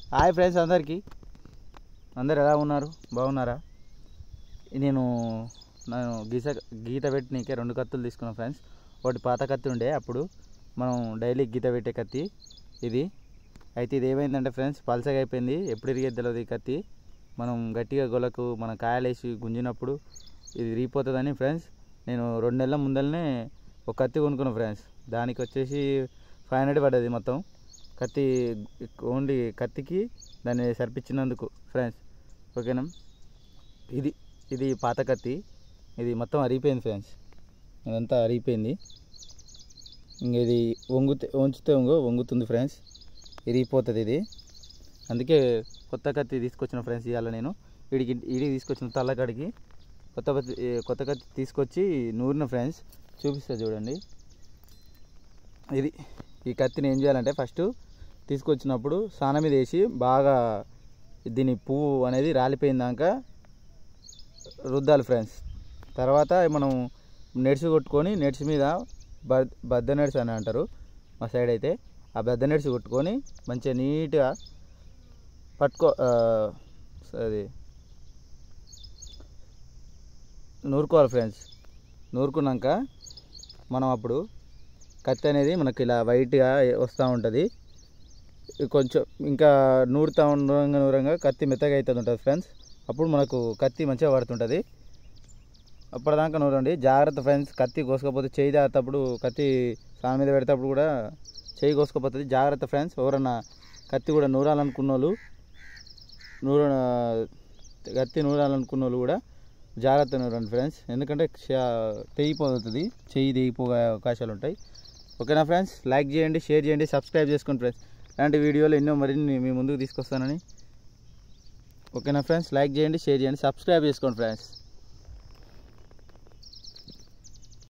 hi friends అందరికీ అందరు ఎలా ఉన్నారు బాగున్నారా నేను నేను గీత గీత పెట్టినకే రెండు కత్తులు తీసుకున్నాను ఫ్రెండ్స్ ఒకటి పాత కత్తి ఉండే అప్పుడు మనం డైలీ గీత పెట్టే కత్తి ఇది అయితే ఇది ఏమైందంటే ఫ్రెండ్స్ పలసగా అయిపోయింది ఎప్పుడు ఇరిగేది తెలియదు ఈ కత్తి మనం గట్టిగా గొలకు మన కాయలేసి గుంజినప్పుడు ఇది విరిగిపోతుందని ఫ్రెండ్స్ నేను రెండు నెలల ముందరనే ఒక కత్తి కొనుక్కున్నాను ఫ్రెండ్స్ దానికి వచ్చేసి ఫైవ్ హండ్రెడ్ పడ్డది మొత్తం కత్తి ఓన్లీ కత్తికి దాన్ని సరిపించినందుకు ఫ్రెండ్స్ ఓకేనా ఇది ఇది పాత కత్తి ఇది మొత్తం అరిగిపోయింది ఫ్రెండ్స్ ఇదంతా అరిగిపోయింది ఇంక ఇది వంగుతే వంచితే వంగు వంగుతుంది ఫ్రెండ్స్ ఇరిగిపోతుంది ఇది అందుకే కొత్త కత్తి తీసుకొచ్చిన ఫ్రెండ్స్ ఇవాళ నేను వీడికి వీడికి తీసుకొచ్చిన తల్లకాడికి కొత్త కత్తి కొత్త కత్తి తీసుకొచ్చి నూరిన ఫ్రెండ్స్ చూపిస్తా చూడండి ఇది ఈ కత్తిని ఏం చేయాలంటే ఫస్ట్ తీసుకొచ్చినప్పుడు సాన మీద వేసి బాగా దీని పువ్వు అనేది రాలిపోయిందాక రుద్దాలి ఫ్రెండ్స్ తర్వాత మనం నెడ్స్ కొట్టుకొని నెడ్స్ మీద బ బద్ద నెడ్స్ అని అంటారు మా సైడ్ అయితే ఆ బద్ద నెడ్స్ కొట్టుకొని మంచిగా నీట్గా పట్టుకో ఆ, అది నూరుకోవాలి ఫ్రెండ్స్ నూరుకున్నాక మనం అప్పుడు కత్తి అనేది మనకి ఇలా వైట్గా వస్తూ ఉంటుంది కొంచెం ఇంకా నూరుతా నూరంగా నూరంగా కత్తి మెత్తగా అవుతుంది ఉంటుంది ఫ్రెండ్స్ అప్పుడు మనకు కత్తి మంచిగా పడుతుంటుంది అప్పటిదాకా నూరండి జాగ్రత్త ఫ్రెండ్స్ కత్తి కోసుకపోతే చేయి దాటప్పుడు కత్తి సాన మీద పెడేటప్పుడు కూడా చేయి కోసుకపోతుంది జాగ్రత్త ఫ్రెండ్స్ ఎవరన్నా కత్తి కూడా నూరాలనుకున్న వాళ్ళు నూర కత్తి నూరాలనుకున్న వాళ్ళు కూడా జాగ్రత్త నూరండి ఫ్రెండ్స్ ఎందుకంటే చ- తెగిపోతుంది చెయ్యి తెగిపోయే అవకాశాలు ఉంటాయి ఓకేనా ఫ్రెండ్స్ లైక్ చేయండి షేర్ చేయండి సబ్స్క్రైబ్ చేసుకోండి ఫ్రెండ్స్ ఇలాంటి వీడియోలు ఎన్నో మరిన్ని మీ ముందుకు తీసుకొస్తానని ఓకేనా ఫ్రెండ్స్ లైక్ చేయండి షేర్ చేయండి సబ్స్క్రైబ్ చేసుకోండి ఫ్రెండ్స్